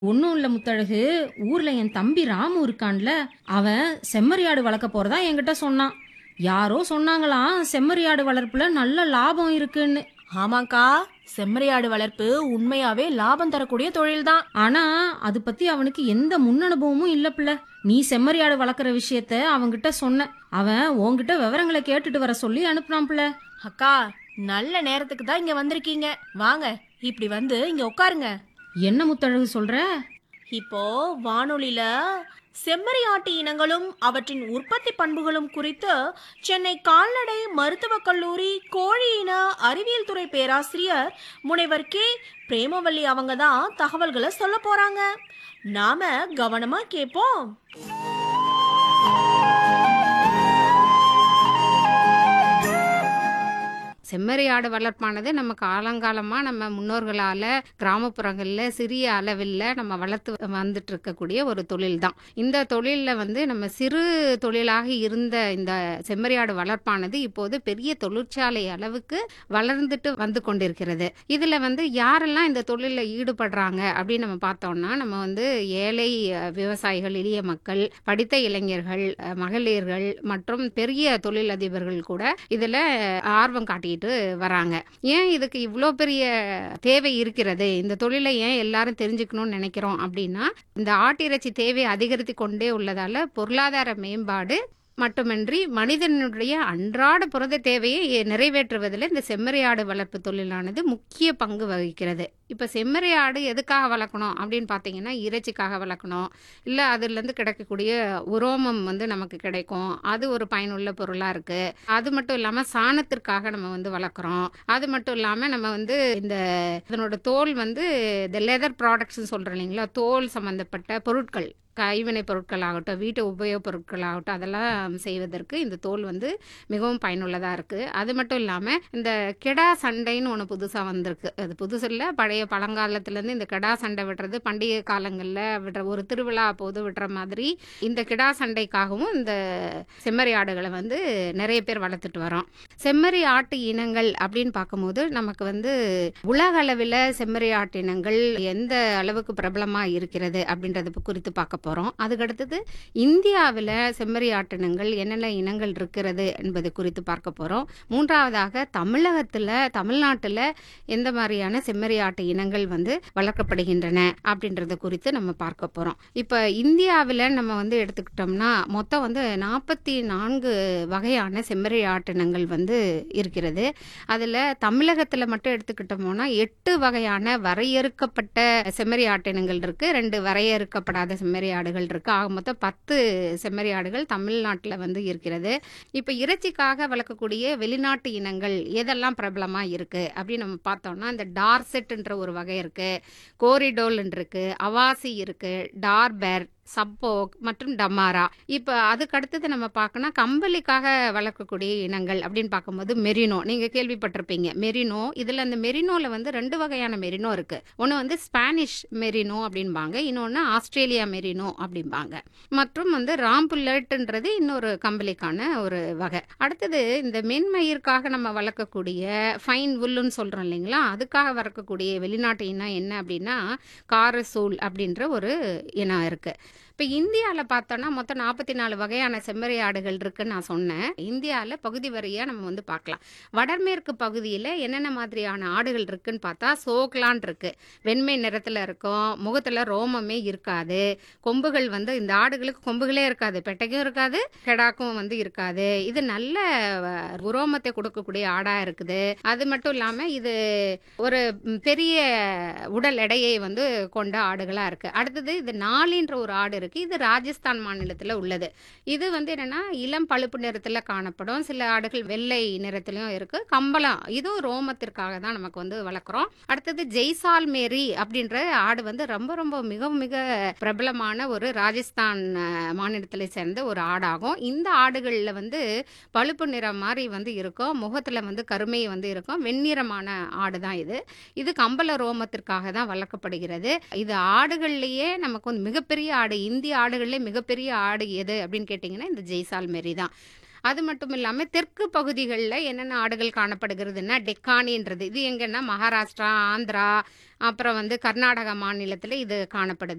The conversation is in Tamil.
ஒன்றும் இல்லை முத்தழகு ஊர்ல என் தம்பி ராமு இருக்கான்ல அவன் செம்மறியாடு வளர்க்க போறதா என்கிட்ட சொன்னான் யாரோ சொன்னாங்களாம் செம்மறியாடு வளர்ப்புல நல்ல லாபம் இருக்குன்னு ஆமாக்கா செம்மறியாடு வளர்ப்பு உண்மையாவே லாபம் தரக்கூடிய தொழில்தான் ஆனா அது பத்தி அவனுக்கு எந்த முன் அனுபவமும் இல்ல பிள்ளை நீ செம்மறியாடு வளர்க்குற விஷயத்த அவன்கிட்ட சொன்ன அவன் உன்கிட்ட விவரங்களை கேட்டுட்டு வர சொல்லி அனுப்புனான் பிள்ளை அக்கா நல்ல நேரத்துக்கு தான் இங்க வந்திருக்கீங்க வாங்க இப்படி வந்து இங்க உட்காருங்க என்ன முத்தழகு சொல்ற இப்போ வானொலியில செம்மறி ஆட்டு இனங்களும் அவற்றின் உற்பத்தி பண்புகளும் குறித்து சென்னை கால்நடை மருத்துவக் கல்லூரி கோழி இன அறிவியல் துறை பேராசிரியர் முனைவர் கே பிரேமவல்லி அவங்க தான் தகவல்களை சொல்ல போறாங்க நாம கவனமா கேட்போம் செம்மறி ஆடு வளர்ப்பானது நம்ம காலங்காலமாக நம்ம முன்னோர்களால் கிராமப்புறங்களில் சிறிய அளவில் நம்ம வளர்த்து வந்துட்டு இருக்கக்கூடிய ஒரு தொழில் தான் இந்த தொழிலில் வந்து நம்ம சிறு தொழிலாக இருந்த இந்த செம்மறி ஆடு வளர்ப்பானது இப்போது பெரிய தொழிற்சாலை அளவுக்கு வளர்ந்துட்டு வந்து கொண்டிருக்கிறது இதில் வந்து யாரெல்லாம் இந்த தொழிலில் ஈடுபடுறாங்க அப்படின்னு நம்ம பார்த்தோம்னா நம்ம வந்து ஏழை அஹ், விவசாயிகள் எளிய மக்கள் படித்த இளைஞர்கள் அஹ், மகளிர்கள் மற்றும் பெரிய தொழிலதிபர்கள் கூட இதில் ஆர்வம் காட்டிட்டு வராங்க ஏன் இதுக்கு இவ்வளோ பெரிய தேவை இருக்கிறது இந்த தொழிலை ஏன் எல்லாரும் தெரிஞ்சுக்கணும்னு நினைக்கிறோம் அப்படின்னா இந்த ஆட்டிறைச்சி தேவை அதிகரித்து கொண்டே உள்ளதால பொருளாதார மேம்பாடு மட்டுமின்றி மனிதனுடைய அன்றாட புரத தேவையை நிறைவேற்றுவதில் இந்த செம்மறியாடு வளர்ப்பு தொழிலானது முக்கிய பங்கு வகிக்கிறது இப்போ செம்மறியாடு எதுக்காக வளர்க்கணும் அப்படின்னு பார்த்தீங்கன்னா இறைச்சிக்காக வளர்க்கணும் இல்லை அதுலேருந்து கிடைக்கக்கூடிய உரோமம் வந்து நமக்கு கிடைக்கும் அது ஒரு பயனுள்ள பொருளாக இருக்குது அது மட்டும் இல்லாமல் சாணத்திற்காக நம்ம வந்து வளர்க்குறோம் அது மட்டும் இல்லாமல் நம்ம வந்து இந்த இதனோட தோல் வந்து இந்த லெதர் ப்ராடக்ட்ஸ்னு சொல்கிறோம் இல்லைங்களா தோல் சம்மந்தப்பட்ட பொருட்கள் கைவினை பொருட்கள் ஆகட்டும் வீட்டு உபயோகப் பொருட்கள் ஆகட்டும் அதெல்லாம் செய்வதற்கு இந்த தோல் வந்து மிகவும் பயனுள்ளதாக இருக்குது அது மட்டும் இல்லாமல் இந்த கெடா சண்டைன்னு ஒன்று புதுசாக வந்திருக்கு அது புதுசு இல்லை பழைய பழங்காலத்துலேருந்து இந்த கெடா சண்டை விடுறது பண்டிகை காலங்களில் விடுற ஒரு திருவிழா போது விடுற மாதிரி இந்த கிடா சண்டைக்காகவும் இந்த செம்மறி ஆடுகளை வந்து நிறைய பேர் வளர்த்துட்டு வரோம் செம்மறி ஆட்டு இனங்கள் அப்படின்னு பார்க்கும்போது நமக்கு வந்து உலக அளவில் செம்மறி ஆட்டு இனங்கள் எந்த அளவுக்கு பிரபலமாக இருக்கிறது அப்படின்றத குறித்து பார்க்க போகிறோம் அதுக்கடுத்தது இந்தியாவில் செம்மறி ஆட்டினங்கள் என்னென்ன இனங்கள் இருக்கிறது என்பது குறித்து பார்க்க போகிறோம் மூன்றாவதாக தமிழகத்தில் தமிழ்நாட்டில் எந்த மாதிரியான செம்மறி ஆட்டு இனங்கள் வந்து வளர்க்கப்படுகின்றன அப்படின்றத குறித்து நம்ம பார்க்க போகிறோம் இப்போ இந்தியாவில் நம்ம வந்து எடுத்துக்கிட்டோம்னா மொத்தம் வந்து நாற்பத்தி நான்கு வகையான செம்மறி ஆட்டினங்கள் வந்து இருக்கிறது அதில் தமிழகத்தில் மட்டும் எடுத்துக்கிட்டோம்னா எட்டு வகையான வரையறுக்கப்பட்ட செம்மறி ஆட்டினங்கள் இருக்கு ரெண்டு வரையறுக்கப்படாத செம்மறி ஆடுகள் இருக்கு ஆக மொத்தம் பத்து செம்மறி ஆடுகள் தமிழ்நாட்டில் வந்து இருக்கிறது இப்போ இறைச்சிக்காக வளர்க்கக்கூடிய வெளிநாட்டு இனங்கள் எதெல்லாம் பிரபலமாக இருக்கு அப்படின்னு நம்ம பார்த்தோம்னா இந்த டார்செட்ன்ற ஒரு வகை இருக்கு கோரிடோல் இருக்கு அவாசி இருக்கு டார்பெர் சப்போக் மற்றும் டமாரா இப்போ அதுக்கு அடுத்தது நம்ம பார்க்கணும் கம்பளிக்காக வளர்க்கக்கூடிய இனங்கள் அப்படின்னு பார்க்கும்போது மெரினோ நீங்கள் கேள்விப்பட்டிருப்பீங்க மெரினோ இதில் அந்த மெரினோவில் வந்து ரெண்டு வகையான மெரினோ இருக்கு ஒன்று வந்து ஸ்பானிஷ் மெரினோ அப்படிம்பாங்க இன்னொன்று ஆஸ்திரேலியா மெரினோ அப்படிம்பாங்க மற்றும் வந்து ராம்புல்லட்ன்றது இன்னொரு கம்பளிக்கான ஒரு வகை அடுத்தது இந்த மென்மயிர்க்காக நம்ம வளர்க்கக்கூடிய ஃபைன் உல்லுன்னு சொல்கிறோம் இல்லைங்களா அதுக்காக வளர்க்கக்கூடிய வெளிநாட்டு இனம் என்ன அப்படின்னா காரசூல் அப்படின்ற ஒரு இனம் இருக்கு இப்போ இந்தியாவில் பார்த்தோன்னா மொத்தம் நாற்பத்தி நாலு வகையான செம்மறி ஆடுகள் இருக்குன்னு நான் சொன்னேன் இந்தியாவில் பகுதி வரியாக நம்ம வந்து பார்க்கலாம் வடமேற்கு பகுதியில் என்னென்ன மாதிரியான ஆடுகள் இருக்குன்னு பார்த்தா சோக்லான் இருக்கு வெண்மை நிறத்தில் இருக்கும் முகத்தில் ரோமமே இருக்காது கொம்புகள் வந்து இந்த ஆடுகளுக்கு கொம்புகளே இருக்காது பெட்டைக்கும் இருக்காது கெடாக்கும் வந்து இருக்காது இது நல்ல அஹ், உரோமத்தை கொடுக்கக்கூடிய ஆடாக இருக்குது அது மட்டும் இல்லாமல் இது ஒரு ம், பெரிய உடல் எடையை வந்து கொண்ட ஆடுகளாக இருக்குது அடுத்தது இது நாளின்ற ஒரு ஆடு இருக்குது இது ராஜஸ்தான் மாநிலத்தில் உள்ளது இது வந்து என்னென்னா இளம் பழுப்பு நிறத்தில் காணப்படும் சில ஆடுகள் வெள்ளை நிறத்துலையும் இருக்குது கம்பளம் இதுவும் ரோமத்திற்காக தான் நமக்கு வந்து வளர்க்குறோம் அடுத்தது ஜெய்சால்மேரி அப்படின்ற ஆடு வந்து ரொம்ப ரொம்ப மிக மிக பிரபலமான ஒரு ராஜஸ்தான் அஹ், மாநிலத்தை சேர்ந்த ஒரு ஆடாகும் இந்த ஆடுகளில் வந்து பழுப்பு நிறம் மாதிரி வந்து இருக்கும் முகத்தில் வந்து கருமை வந்து இருக்கும் வெண்ணிறமான ஆடு தான் இது இது கம்பள ரோமத்திற்காக தான் வளர்க்கப்படுகிறது இது ஆடுகள்லேயே நமக்கு வந்து மிகப்பெரிய ஆடு இந்திய ஆடுகள்லேயே மிகப்பெரிய ஆடு எது அப்படின்னு கேட்டிங்கன்னா இந்த ஜெய்சால்மெரி தான் அது மட்டும் இல்லாமல் தெற்கு பகுதிகளில் என்னென்ன ஆடுகள் காணப்படுகிறதுனா டெக்கானின்றது இது எங்கன்னா மகாராஷ்டிரா ஆந்திரா அப்புறம் வந்து கர்நாடகா மாநிலத்தில் இது காணப்படுது